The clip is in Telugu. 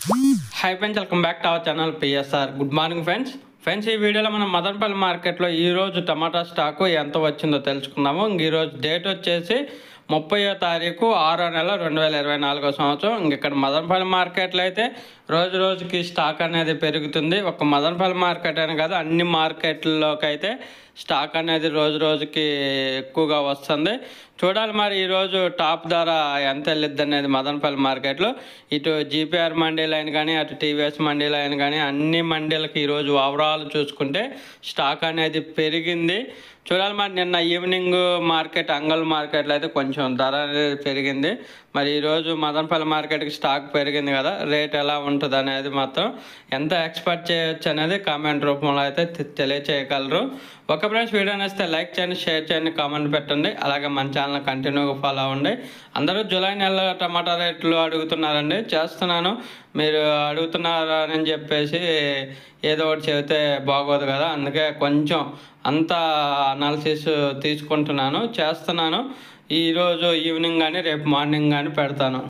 high friends welcome back to our channel P S R good morning friends friends ఈ వీడియోలో మనం మదనపల్లి మార్కెట్లో ఈ రోజు టమాటా స్టాకు ఎంత వచ్చిందో తెలుసుకుందాము ఇంక ఈరోజు డేట్ వచ్చేసి ముప్పయో తారీఖు ఆరో నెల రెండు వేల ఇరవై నాలుగో సంవత్సరం ఇంక ఇక్కడ మదనపల్లి మార్కెట్లో అయితే రోజు రోజుకి స్టాక్ అనేది పెరుగుతుంది ఒక మదనపల్లి మార్కెట్ అని కాదు అన్ని మార్కెట్లలోకి అయితే స్టాక్ అనేది రోజు రోజుకి ఎక్కువగా వస్తుంది చూడాలి మరి ఈరోజు టాప్ ధర ఎంత వెళ్ళిద్ది అనేది మదనపల్లి మార్కెట్లో ఇటు జీపీఆర్ మండీ లైన్ కానీ అటు టీవీఎస్ మండీ లైన్ కానీ అన్ని మండీలకి ఈరోజు ఓవరాల్ చూసుకుంటే స్టాక్ అనేది పెరిగింది చూడాలి మరి నిన్న ఈవినింగ్ మార్కెట్ అంగల్ మార్కెట్లో అయితే కొంచెం ధర అనేది పెరిగింది మరి ఈరోజు మదనపల్లి మార్కెట్కి స్టాక్ పెరిగింది కదా రేట్ ఎలా ఉంటుంది అనేది మాత్రం ఎంత ఎక్స్పెక్ట్ చేయొచ్చు అనేది కామెంట్ రూపంలో అయితే తె- తెలియచేయగలరు ఒక ఫ్రెండ్స్ వీడియో నచ్చితే లైక్ చేయండి షేర్ చేయండి కామెంట్ పెట్టండి అలాగే మన ఛానల్ కంటిన్యూగా ఫాలో అవ్వండి అందరూ జూలై నెల టమాటా రేట్లు అడుగుతున్నారండి చేస్తున్నాను మీరు అడుగుతున్నారని చెప్పేసి ఏదో ఒకటి చెబితే బాగోదు కదా అందుకే కొంచెం అంత అనాలిసిస్ తీసుకుంటున్నాను చేస్తున్నాను ఈరోజు ఈవినింగ్ కానీ రేపు మార్నింగ్ కానీ పెడతాను